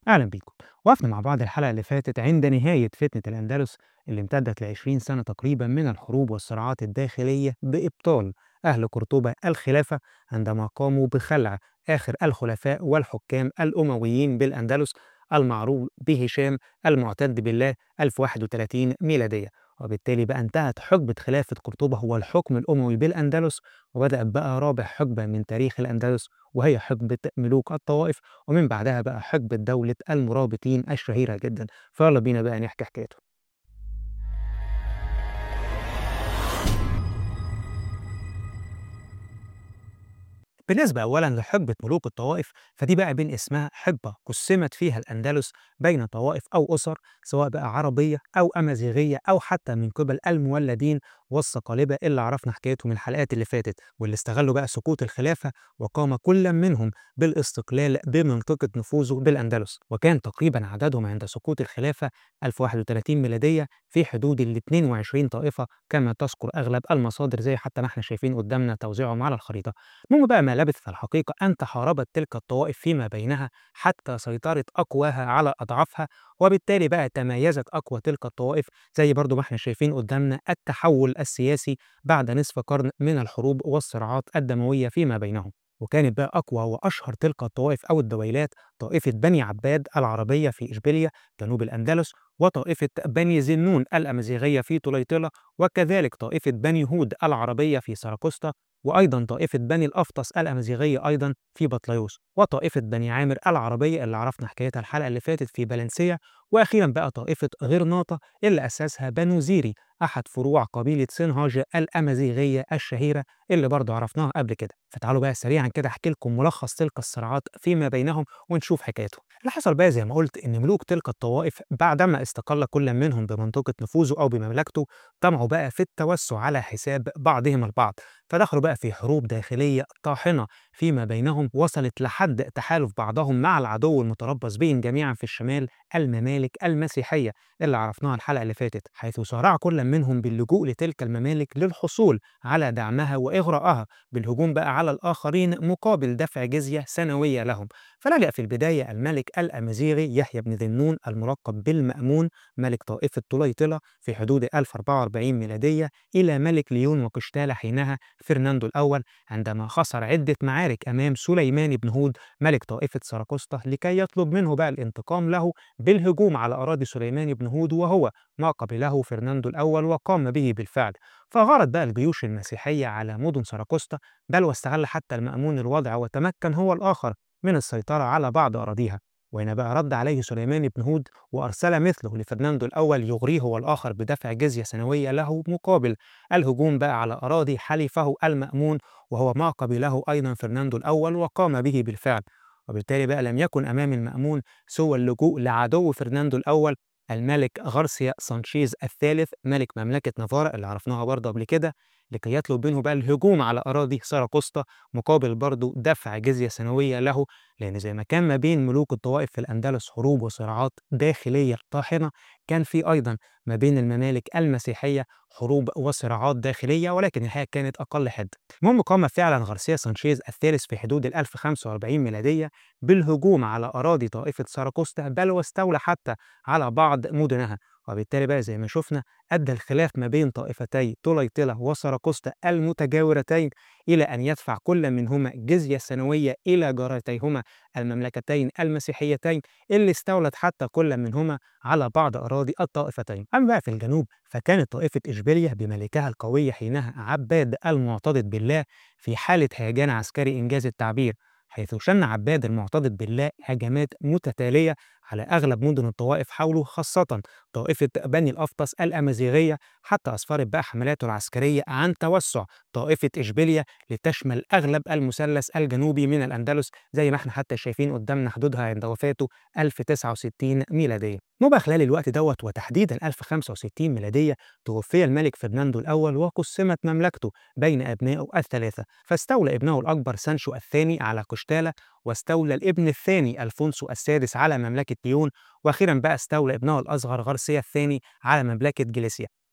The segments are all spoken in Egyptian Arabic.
أهلا بيكم وقفنا مع بعض الحلقة اللي فاتت عند نهاية فتنة الأندلس اللي امتدت لعشرين سنة تقريبا من الحروب والصراعات الداخلية بإبطال أهل قرطبة الخلافة عندما قاموا بخلع آخر الخلفاء والحكام الأمويين بالأندلس المعروف بهشام المعتد بالله 1031 ميلادية وبالتالي بقى انتهت حقبة خلافة قرطبة هو الحكم الأموي بالأندلس وبدأت بقى رابع حقبة من تاريخ الأندلس وهي حقبة ملوك الطوائف ومن بعدها بقى حقبة دولة المرابطين الشهيرة جدا فيلا بينا بقى نحكي حكايته بالنسبة أولا لحقبة ملوك الطوائف فدي بقى بين اسمها حقبة قسمت فيها الأندلس بين طوائف أو أسر سواء بقى عربية أو أمازيغية أو حتى من قبل المولدين والصقالبة اللي عرفنا حكايتهم الحلقات اللي فاتت واللي استغلوا بقى سقوط الخلافة وقام كل منهم بالاستقلال بمنطقة نفوذه بالأندلس وكان تقريبا عددهم عند سقوط الخلافة 1031 ميلادية في حدود ال 22 طائفة كما تذكر أغلب المصادر زي حتى ما احنا شايفين قدامنا توزيعهم على الخريطة المهم بقى ما لبث في الحقيقة أن تحاربت تلك الطوائف فيما بينها حتى سيطرت أقواها على أضعافها وبالتالي بقى تميزت أقوى تلك الطوائف زي برضو ما احنا شايفين قدامنا التحول السياسي بعد نصف قرن من الحروب والصراعات الدموية فيما بينهم وكانت بقى أقوى وأشهر تلك الطوائف أو الدويلات طائفة بني عباد العربية في إشبيلية جنوب الأندلس وطائفة بني زنون الأمازيغية في طليطلة وكذلك طائفة بني هود العربية في سراقسطة وأيضا طائفة بني الأفطس الأمازيغية أيضا في بطليوس وطائفة بني عامر العربية اللي عرفنا حكايتها الحلقة اللي فاتت في فالنسيا وأخيرا بقى طائفة غرناطة اللي أسسها بنو زيري أحد فروع قبيلة سنهاجة الأمازيغية الشهيرة اللي برضه عرفناها قبل كده فتعالوا بقى سريعا كده أحكي لكم ملخص تلك الصراعات فيما بينهم ونشوف حكايته اللي حصل بقى زي ما قلت إن ملوك تلك الطوائف بعدما استقل كل منهم بمنطقة نفوذه أو بمملكته طمعوا بقى في التوسع على حساب بعضهم البعض فدخلوا بقى في حروب داخلية طاحنة فيما بينهم وصلت لحد تحالف بعضهم مع العدو المتربص بهم جميعا في الشمال الممالك المسيحية اللي عرفناها الحلقة اللي فاتت حيث صارع كل منهم باللجوء لتلك الممالك للحصول على دعمها وإغراءها بالهجوم بقى على الآخرين مقابل دفع جزية سنوية لهم فلجأ في البداية الملك الأمازيغي يحيى بن ذنون الملقب بالمأمون ملك طائفة طليطلة في حدود 1044 ميلادية إلى ملك ليون وقشتالة حينها فرناندو الأول عندما خسر عدة معارك أمام سليمان بن هود ملك طائفة سراقسطة لكي يطلب منه بقى الانتقام له بالهجوم على أراضي سليمان بن هود وهو ما قبله فرناندو الأول وقام به بالفعل فغارت بقى الجيوش المسيحية على مدن سراقسطة بل واستغل حتى المأمون الوضع وتمكن هو الآخر من السيطرة على بعض أراضيها وهنا بقى رد عليه سليمان بن هود وأرسل مثله لفرناندو الأول يغريه هو الآخر بدفع جزية سنوية له مقابل الهجوم بقى على أراضي حليفه المأمون وهو ما قبله أيضا فرناندو الأول وقام به بالفعل وبالتالي بقى لم يكن أمام المأمون سوى اللجوء لعدو فرناندو الأول الملك غارسيا سانشيز الثالث ملك مملكة نافارا اللي عرفناها برضه قبل كده لكي يطلب منه بقى الهجوم على أراضي سراقسطة مقابل برضه دفع جزية سنوية له لأن زي ما كان ما بين ملوك الطوائف في الأندلس حروب وصراعات داخلية طاحنة كان في أيضا ما بين الممالك المسيحية حروب وصراعات داخلية ولكن الحقيقة كانت أقل حدة المهم قام فعلا غارسيا سانشيز الثالث في حدود ال 1045 ميلادية بالهجوم على أراضي طائفة سراقسطة بل واستولى حتى على بعض مدنها وبالتالي بقى زي ما شفنا أدى الخلاف ما بين طائفتي طليطلة وسراقسطة المتجاورتين إلى أن يدفع كل منهما جزية سنوية إلى جارتيهما المملكتين المسيحيتين اللي استولت حتى كل منهما على بعض أراضي الطائفتين أما بقى في الجنوب فكانت طائفة إشبيلية بملكها القوي حينها عباد المعتضد بالله في حالة هيجان عسكري إنجاز التعبير حيث شن عباد المعتضد بالله هجمات متتالية على أغلب مدن الطوائف حوله خاصة طائفة بني الأفطس الأمازيغية حتى أسفرت بقى حملاته العسكرية عن توسع طائفة إشبيلية لتشمل أغلب المثلث الجنوبي من الأندلس زي ما احنا حتى شايفين قدامنا حدودها عند وفاته 1069 ميلادية نبقى خلال الوقت دوت وتحديدا 1065 ميلادية توفي الملك فرناندو الأول وقسمت مملكته بين أبنائه الثلاثة فاستولى ابنه الأكبر سانشو الثاني على قشتالة واستولى الابن الثاني ألفونسو السادس على مملكة ليون وأخيرا بقى استولى ابنه الأصغر غارسيا الثاني على مملكة جليسيا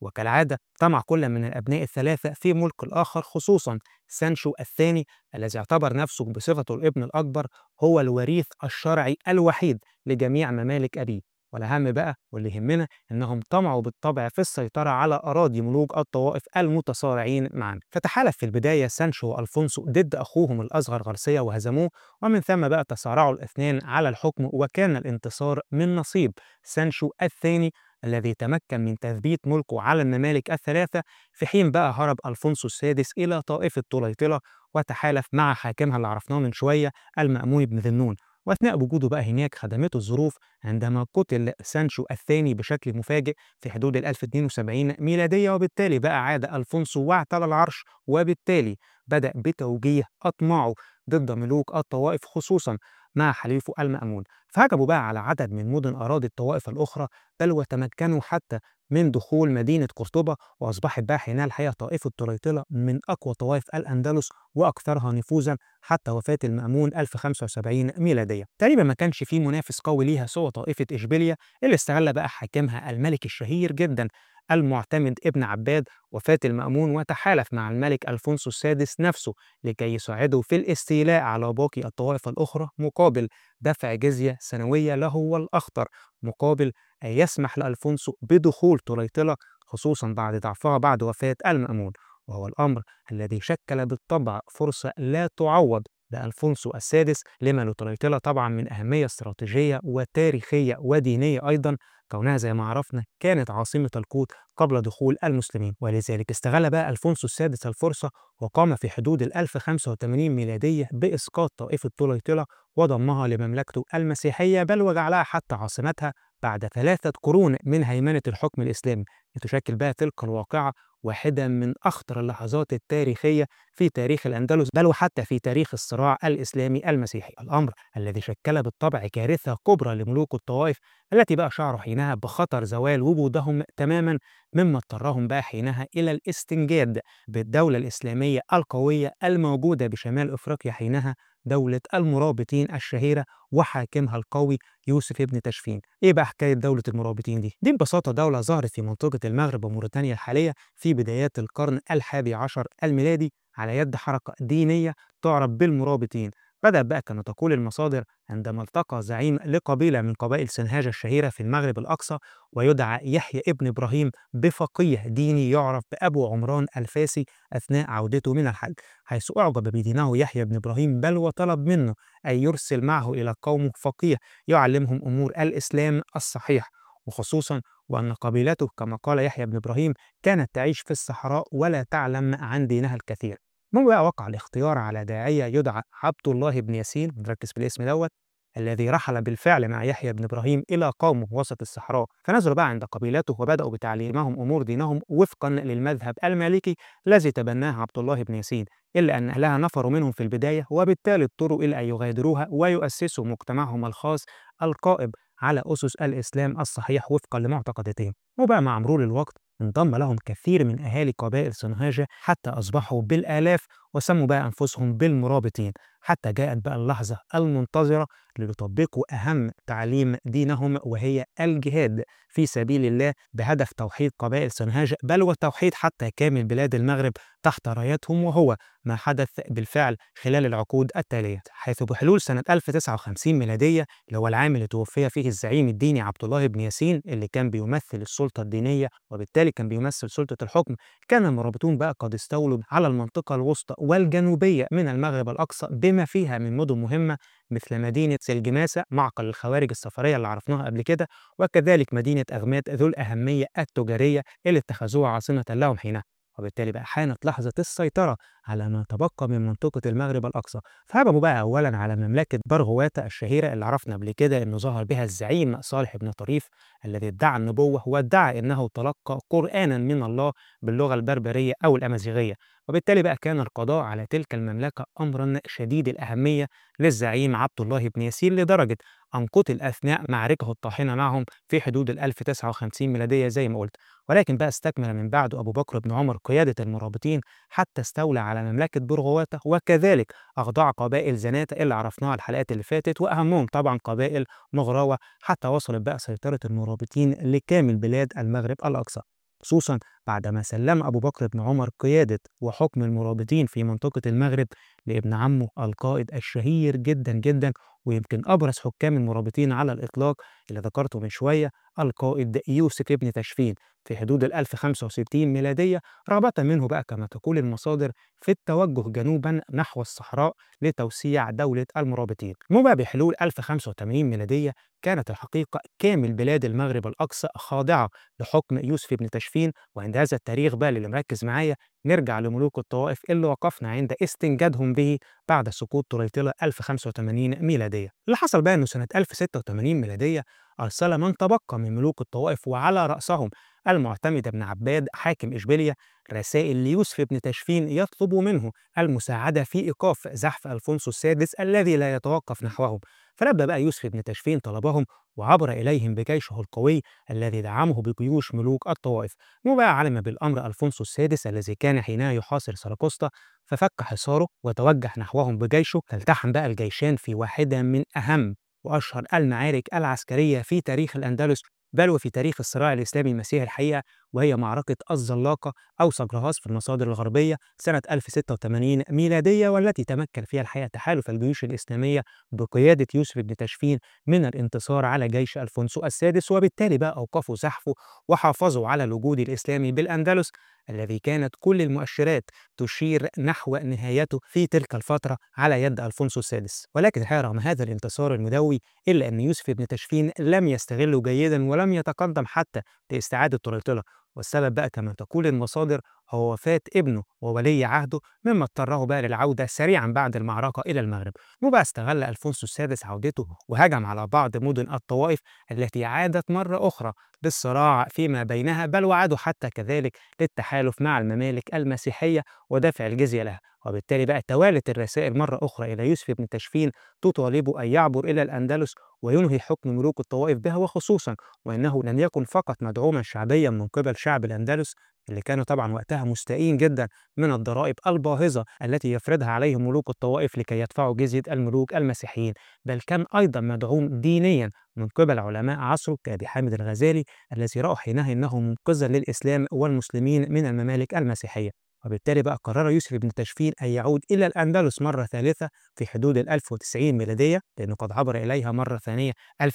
وكالعادة طمع كل من الأبناء الثلاثة في ملك الآخر خصوصا سانشو الثاني الذي اعتبر نفسه بصفته الابن الأكبر هو الوريث الشرعي الوحيد لجميع ممالك أبيه والأهم بقى واللي يهمنا إنهم طمعوا بالطبع في السيطرة على أراضي ملوك الطوائف المتصارعين معا فتحالف في البداية سانشو وألفونسو ضد أخوهم الأصغر غارسيا وهزموه ومن ثم بقى تصارعوا الاثنان على الحكم وكان الانتصار من نصيب سانشو الثاني الذي تمكن من تثبيت ملكه على الممالك الثلاثة في حين بقى هرب ألفونسو السادس إلى طائفة طليطلة وتحالف مع حاكمها اللي عرفناه من شوية المأمون بن ذنون وأثناء وجوده بقى هناك خدمته الظروف عندما قتل سانشو الثاني بشكل مفاجئ في حدود ال 1072 ميلادية وبالتالي بقى عاد ألفونسو واعتلى العرش وبالتالي بدأ بتوجيه أطماعه ضد ملوك الطوائف خصوصا مع حليفه المأمون فهجموا بقى على عدد من مدن أراضي الطوائف الأخرى بل وتمكنوا حتى من دخول مدينة قرطبة وأصبحت بقى حينها الحقيقة طائفة طليطلة من أقوى طوائف الأندلس وأكثرها نفوذا حتى وفاة المأمون 1075 ميلادية تقريبا ما كانش فيه منافس قوي ليها سوى طائفة إشبيلية اللي استغل بقى حاكمها الملك الشهير جدا المعتمد ابن عباد وفاة المأمون وتحالف مع الملك ألفونسو السادس نفسه لكي يساعده في الاستيلاء على باقي الطوائف الأخرى مقابل دفع جزية سنوية له والأخطر مقابل أن يسمح لألفونسو بدخول طليطلة خصوصا بعد ضعفها بعد وفاة المأمون وهو الأمر الذي شكل بالطبع فرصة لا تعوض لألفونسو السادس لما لطليطلة طبعا من أهمية استراتيجية وتاريخية ودينية أيضا كونها زي ما عرفنا كانت عاصمة القوط قبل دخول المسلمين ولذلك استغل بقى ألفونسو السادس الفرصة وقام في حدود ال 1085 ميلادية بإسقاط طائفة طليطلة وضمها لمملكته المسيحية بل وجعلها حتى عاصمتها بعد ثلاثة قرون من هيمنة الحكم الإسلامي لتشكل بقى تلك الواقعة واحدة من أخطر اللحظات التاريخية في تاريخ الأندلس بل وحتى في تاريخ الصراع الإسلامي المسيحي الأمر الذي شكل بالطبع كارثة كبرى لملوك الطوائف التي بقى شعروا حينها بخطر زوال وجودهم تماما مما اضطرهم بقى حينها إلى الاستنجاد بالدولة الإسلامية القوية الموجودة بشمال أفريقيا حينها دولة المرابطين الشهيرة وحاكمها القوي يوسف ابن تشفين ايه بقى حكايه دوله المرابطين دي دي ببساطه دوله ظهرت في منطقه المغرب وموريتانيا الحاليه في بدايات القرن الحادي عشر الميلادي على يد حركه دينيه تعرف بالمرابطين بدأ بقى كما تقول المصادر عندما التقى زعيم لقبيلة من قبائل سنهاجة الشهيرة في المغرب الأقصى ويدعى يحيى ابن إبراهيم بفقيه ديني يعرف بأبو عمران الفاسي أثناء عودته من الحج حيث أعجب بدينه يحيى بن إبراهيم بل وطلب منه أن يرسل معه إلى قومه فقيه يعلمهم أمور الإسلام الصحيح وخصوصا وأن قبيلته كما قال يحيى بن إبراهيم كانت تعيش في الصحراء ولا تعلم عن دينها الكثير المهم بقى وقع الاختيار على داعية يدعى عبد الله بن ياسين نركز في الاسم دوت الذي رحل بالفعل مع يحيى بن ابراهيم الى قومه وسط الصحراء فنزلوا بقى عند قبيلته وبداوا بتعليمهم امور دينهم وفقا للمذهب المالكي الذي تبناه عبد الله بن ياسين الا ان اهلها نفروا منهم في البدايه وبالتالي اضطروا الى ان يغادروها ويؤسسوا مجتمعهم الخاص القائم على اسس الاسلام الصحيح وفقا لمعتقداتهم وبقى مع مرور الوقت انضم لهم كثير من أهالي قبائل سنهاجة حتى أصبحوا بالآلاف وسموا بقى أنفسهم بالمرابطين حتى جاءت بقى اللحظة المنتظرة ليطبقوا أهم تعليم دينهم وهي الجهاد في سبيل الله بهدف توحيد قبائل سنهاجة بل وتوحيد حتى كامل بلاد المغرب تحت رايتهم وهو ما حدث بالفعل خلال العقود التالية حيث بحلول سنة 1059 ميلادية اللي هو العام اللي توفي فيه الزعيم الديني عبد الله بن ياسين اللي كان بيمثل السلطة الدينية وبالتالي كان بيمثل سلطة الحكم كان المرابطون بقى قد استولوا على المنطقة الوسطى والجنوبية من المغرب الأقصى بما فيها من مدن مهمة مثل مدينة سلجماسة معقل الخوارج السفرية اللي عرفناها قبل كده وكذلك مدينة أغمات ذو الأهمية التجارية اللي اتخذوها عاصمة لهم حينها وبالتالي بقى حانت لحظة السيطرة على ما تبقى من منطقة المغرب الأقصى فهجموا بقى أولا على مملكة برغواتا الشهيرة اللي عرفنا قبل كده أنه ظهر بها الزعيم صالح بن طريف الذي ادعى النبوة وادعى أنه تلقى قرآنا من الله باللغة البربرية أو الأمازيغية وبالتالي بقى كان القضاء على تلك المملكة أمرا شديد الأهمية للزعيم عبد الله بن ياسين لدرجة أن قتل أثناء معركته الطاحنة معهم في حدود ال 1059 ميلادية زي ما قلت ولكن بقى استكمل من بعده أبو بكر بن عمر قيادة المرابطين حتى استولى على مملكة برغواتا وكذلك أخضع قبائل زناتة اللي عرفناها الحلقات اللي فاتت وأهمهم طبعا قبائل مغراوة حتى وصلت بقى سيطرة المرابطين لكامل بلاد المغرب الأقصى خصوصا بعدما سلم أبو بكر بن عمر قيادة وحكم المرابطين في منطقة المغرب لابن عمه القائد الشهير جدا جدا ويمكن أبرز حكام المرابطين على الإطلاق اللي ذكرته من شوية القائد يوسف ابن تشفين في حدود ال 1065 ميلادية رغبة منه بقى كما تقول المصادر في التوجه جنوبا نحو الصحراء لتوسيع دولة المرابطين. مو بقى بحلول 1085 ميلادية كانت الحقيقة كامل بلاد المغرب الأقصى خاضعة لحكم يوسف بن تشفين وعند هذا التاريخ بقى اللي مركز معايا نرجع لملوك الطوائف اللي وقفنا عند استنجادهم به بعد سقوط طليطلة 1085 ميلادية. اللي حصل بقى إنه سنة 1086 ميلادية أرسل من تبقى من ملوك الطوائف وعلى رأسهم المعتمد بن عباد حاكم إشبيلية رسائل ليوسف بن تشفين يطلب منه المساعدة في إيقاف زحف ألفونسو السادس الذي لا يتوقف نحوهم فلبى بقى يوسف بن تشفين طلبهم وعبر إليهم بجيشه القوي الذي دعمه بجيوش ملوك الطوائف وبقى علم بالأمر ألفونسو السادس الذي كان حينها يحاصر سراقسطة ففك حصاره وتوجه نحوهم بجيشه فالتحم بقى الجيشان في واحدة من أهم وأشهر المعارك العسكرية في تاريخ الأندلس بل وفي تاريخ الصراع الإسلامي المسيحي الحقيقة وهي معركة الزلاقة أو سجرهاس في المصادر الغربية سنة 1086 ميلادية والتي تمكن فيها الحقيقة تحالف الجيوش الإسلامية بقيادة يوسف بن تشفين من الانتصار على جيش ألفونسو السادس وبالتالي بقى أوقفوا زحفه وحافظوا على الوجود الإسلامي بالأندلس الذي كانت كل المؤشرات تشير نحو نهايته في تلك الفترة على يد ألفونسو السادس ولكن الحقيقة رغم هذا الانتصار المدوي إلا أن يوسف بن تشفين لم يستغله جيدا ولم يتقدم حتى لاستعادة طريطلة والسبب بقى كما تقول المصادر هو وفاة ابنه وولي عهده مما اضطره بقى للعودة سريعا بعد المعركة إلى المغرب وبقى استغل ألفونسو السادس عودته وهجم على بعض مدن الطوائف التي عادت مرة أخرى للصراع فيما بينها بل وعادوا حتى كذلك للتحالف مع الممالك المسيحية ودفع الجزية لها وبالتالي بقى توالت الرسائل مرة أخرى إلى يوسف بن تشفين تطالبه أن يعبر إلى الأندلس وينهي حكم ملوك الطوائف بها وخصوصا وأنه لم يكن فقط مدعوما شعبيا من قبل شعب الأندلس اللي كانوا طبعا وقتها مستائين جدا من الضرائب الباهظة التي يفرضها عليهم ملوك الطوائف لكي يدفعوا جزية الملوك المسيحيين بل كان أيضا مدعوم دينيا من قبل علماء عصره كأبي حامد الغزالي الذي رأوا حينها أنه منقذا للإسلام والمسلمين من الممالك المسيحية وبالتالي بقى قرر يوسف بن تشفين أن يعود إلى الأندلس مرة ثالثة في حدود ال 1090 ميلادية لأنه قد عبر إليها مرة ثانية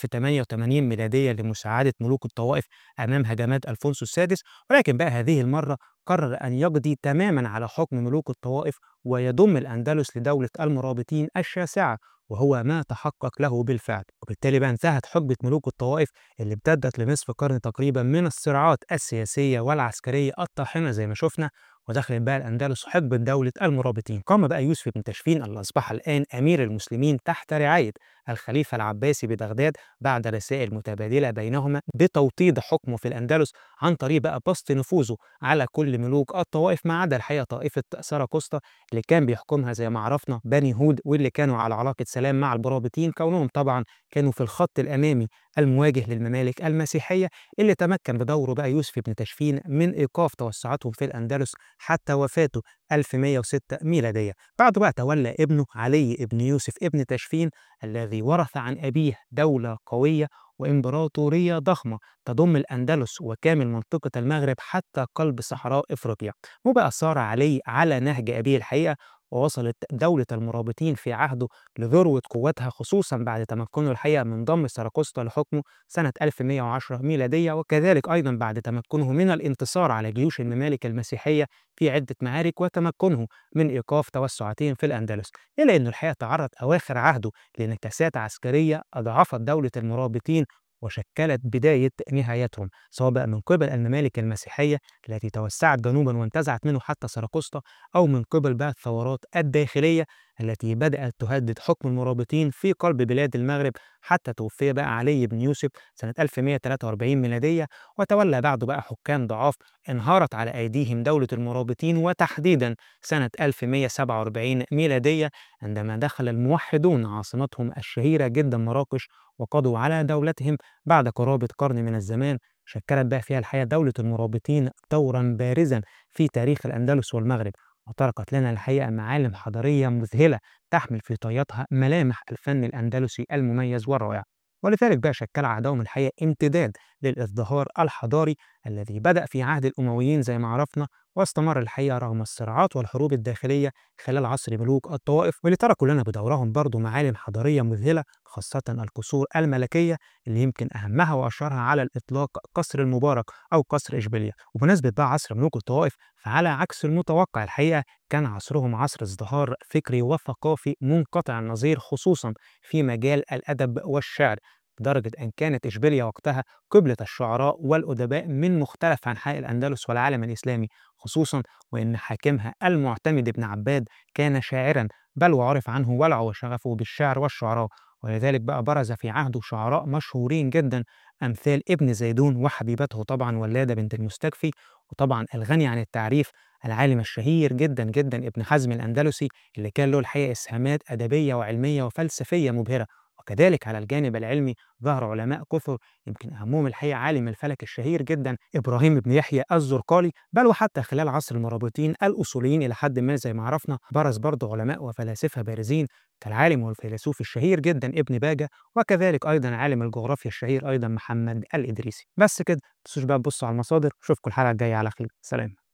1088 ميلادية لمساعدة ملوك الطوائف أمام هجمات ألفونسو السادس ولكن بقى هذه المرة قرر أن يقضي تماما على حكم ملوك الطوائف ويضم الأندلس لدولة المرابطين الشاسعة وهو ما تحقق له بالفعل وبالتالي بقى انتهت حقبة ملوك الطوائف اللي امتدت لنصف قرن تقريبا من الصراعات السياسية والعسكرية الطاحنة زي ما شفنا ودخلت بقى الأندلس حقبة دولة المرابطين قام بقى يوسف بن تشفين اللي أصبح الآن أمير المسلمين تحت رعاية الخليفة العباسي ببغداد بعد رسائل متبادلة بينهما بتوطيد حكمه في الأندلس عن طريق بقى بسط نفوذه على كل ملوك الطوائف ما عدا الحقيقة طائفة ساراكوستا اللي كان بيحكمها زي ما عرفنا بني هود واللي كانوا على علاقة سلام مع المرابطين كونهم طبعا كانوا في الخط الأمامي المواجه للممالك المسيحية اللي تمكن بدوره بقى يوسف بن تشفين من إيقاف توسعاتهم في الأندلس حتى وفاته 1106 ميلادية بعد بقى تولى ابنه علي ابن يوسف ابن تشفين الذي ورث عن أبيه دولة قوية وإمبراطورية ضخمة تضم الأندلس وكامل منطقة المغرب حتى قلب صحراء إفريقيا وبقى صار علي على نهج أبيه الحقيقة ووصلت دولة المرابطين في عهده لذروة قوتها خصوصا بعد تمكنه الحقيقة من ضم سراقسطة لحكمه سنة 1110 ميلادية وكذلك أيضا بعد تمكنه من الانتصار على جيوش الممالك المسيحية في عدة معارك وتمكنه من إيقاف توسعاتهم في الأندلس إلا أن الحقيقة تعرض أواخر عهده لانكاسات عسكرية أضعفت دولة المرابطين وشكلت بداية نهايتهم سواء بقى من قبل الممالك المسيحية التي توسعت جنوبا وانتزعت منه حتى سراقسطة أو من قبل بقى الثورات الداخلية التي بدأت تهدد حكم المرابطين في قلب بلاد المغرب حتى توفي بقى علي بن يوسف سنة 1143 ميلادية وتولى بعده بقى حكام ضعاف انهارت على أيديهم دولة المرابطين وتحديدا سنة 1147 ميلادية عندما دخل الموحدون عاصمتهم الشهيرة جدا مراكش وقضوا على دولتهم بعد قرابة قرن من الزمان شكلت بقى فيها الحقيقة دولة المرابطين دورا بارزا في تاريخ الأندلس والمغرب وتركت لنا الحقيقة معالم حضارية مذهلة تحمل في طياتها ملامح الفن الأندلسي المميز والرائع ولذلك بقى شكل عهدهم الحقيقة امتداد للازدهار الحضاري الذي بدأ في عهد الأمويين زي ما عرفنا واستمر الحقيقة رغم الصراعات والحروب الداخلية خلال عصر ملوك الطوائف واللي تركوا لنا بدورهم برضو معالم حضارية مذهلة خاصة القصور الملكية اللي يمكن أهمها وأشهرها على الإطلاق قصر المبارك أو قصر إشبيلية وبمناسبة بقى عصر ملوك الطوائف فعلى عكس المتوقع الحقيقة كان عصرهم عصر ازدهار فكري وثقافي منقطع النظير خصوصا في مجال الأدب والشعر لدرجة أن كانت إشبيلية وقتها قبلة الشعراء والأدباء من مختلف أنحاء الأندلس والعالم الإسلامي خصوصا وأن حاكمها المعتمد بن عباد كان شاعرا بل وعرف عنه ولعه وشغفه بالشعر والشعراء ولذلك بقى برز في عهده شعراء مشهورين جدا أمثال ابن زيدون وحبيبته طبعا ولادة بنت المستكفي وطبعا الغني عن التعريف العالم الشهير جدا جدا ابن حزم الأندلسي اللي كان له الحقيقة إسهامات أدبية وعلمية وفلسفية مبهرة وكذلك على الجانب العلمي ظهر علماء كثر يمكن أهمهم الحقيقة عالم الفلك الشهير جدا إبراهيم بن يحيى الزرقالي بل وحتى خلال عصر المرابطين الأصوليين إلى حد ما زي ما عرفنا برز برضه علماء وفلاسفة بارزين كالعالم والفيلسوف الشهير جدا ابن باجة وكذلك أيضا عالم الجغرافيا الشهير أيضا محمد الإدريسي بس كده متنسوش بقى تبصوا على المصادر أشوفكم الحلقة الجاية على خير سلام